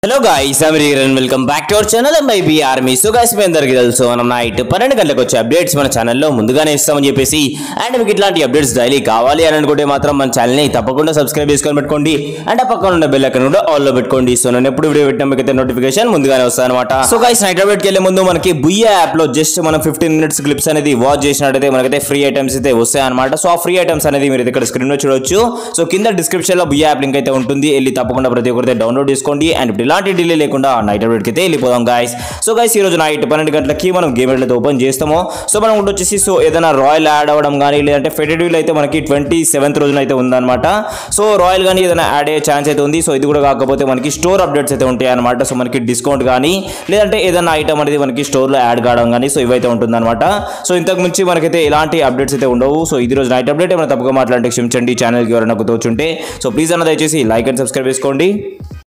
hello guys American welcome back to our channel MIB army so guys మీ అందరికీ తెలుసు మనం నైట్ పన్నెండు గంటలకు వచ్చే అప్డేట్స్ మన ఛానల్లో ముందుగానే ఇస్తామని చెప్పేసి అండ్ మీకు ఇట్లాంటి అప్డేట్స్ డైలీ కావాలి అని అనుకుంటే మాత్రం మన ఛానల్ని తప్పకుండా సబ్స్క్రైబ్ చేసుకొని పెట్టుకోండి అండ్ ఆ పక్కన ఉన్న బెల్ ఐకన్ కూడా ఆల్లో పెట్టుకోండి సో నేను ఎప్పుడు వీడియో పెట్టినా మీకు అయితే నోటిఫికేషన్ ముందుగానే వస్తాను అనమాట సో గాయ్స్ నైట్ అప్డేట్కి వెళ్ళే ముందు మనకి బుయ్యా యాప్ లో జస్ట్ మనం ఫిఫ్టీన్ మినిట్స్ క్లిప్స్ అనేది వాచ్ చేసినట్టయితే మనకైతే ఫ్రీ ఐటమ్స్ అయితే వస్తాయి అనమాట సో ఆ ఫ్రీ ఐటమ్స్ అనేది మీరు ఇక్కడ స్క్రీన్ లో చూడొచ్చు సో కింద డిస్క్రిప్షన్ లో బుయ్యా యాప్ లింక్ అయితే ఉంటుంది వెళ్ళి తప్పకుండా ప్రతి ఒక్కరైతే డౌన్లోడ్ చేసుకోండి అండ్ ఇప్పుడు ఇలాంటి డిలే లేకుండా నైట్ అప్డేట్కి అయితే వెళ్ళిపోదాం గాయస్ సో గైస్ ఈ రోజు నైట్ పన్నెండు గంటలకి మనం గేమ్ అయితే ఓపెన్ చేస్తాము సో మనం ఇప్పుడు వచ్చేసి సో ఏదైనా రాయల్ యాడ్ అవ్వడం కానీ లేదంటే ఫెడరల్ అయితే మనకి ట్వంటీ సెవెంత్ రోజున అయితే ఉందన్నమాట సో రాయల్ కానీ ఏదైనా యాడ్ అయ్యే ఛాన్స్ అయితే ఉంది సో ఇది కూడా కాకపోతే మనకి స్టోర్ అప్డేట్స్ అయితే ఉంటాయి అనమాట సో మనకి డిస్కౌంట్ కానీ లేదంటే ఏదైనా ఐటమ్ అనేది మనకి స్టోర్లో యాడ్ కావడం కానీ సో ఇవైతే ఉంటుందన్నమాట సో ఇంతకు మించి మనకైతే ఎలాంటి అప్డేట్స్ అయితే ఉండవు సో ఇది రోజు నైట్ అప్డేట్ ఏమైనా తప్పుగా మాట్లాడితే క్షమించండి ఛానల్కి ఎవరైనా తోచుంటే సో ప్లీజ్ అన్న దయచేసి లైక్ అండ్ సబ్స్క్రైబ్ చేసుకోండి